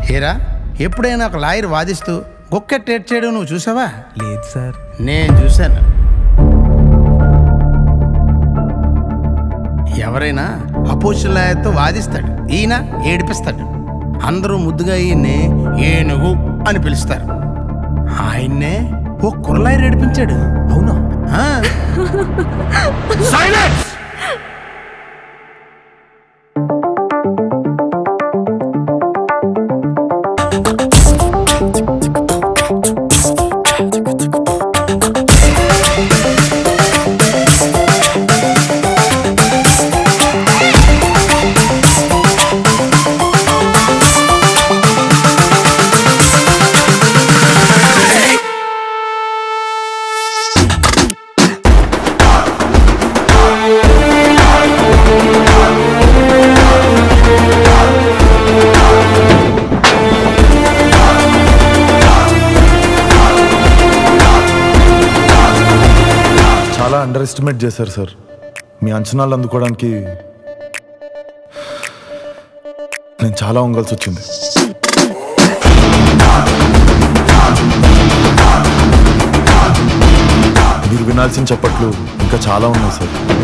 ఏరా ఎప్పుడైనా ఒక లాయర్ వాదిస్తూ గుక్కెట్టేట్ చేయడం నువ్వు చూసావా లేదు సార్ నేను చూశాను ఎవరైనా అపోజిషన్ లాయర్తో వాదిస్తాడు ఈయన ఏడిపిస్తాడు అందరూ ముద్దుగా ఈయన్ని ఏనుగు అని పిలుస్తారు ఆయన్నే ఓ కుర్రలాయర్ ఏడిపించాడు అవునా ఆ. Silence! చాలా అండర్ ఎస్టిమేట్ చేశారు సార్ మీ అంచనాలు అందుకోవడానికి నేను చాలా వంగాల్సి వచ్చింది మీరు వినాల్సిన చప్పట్లు ఇంకా చాలా ఉన్నాయి సార్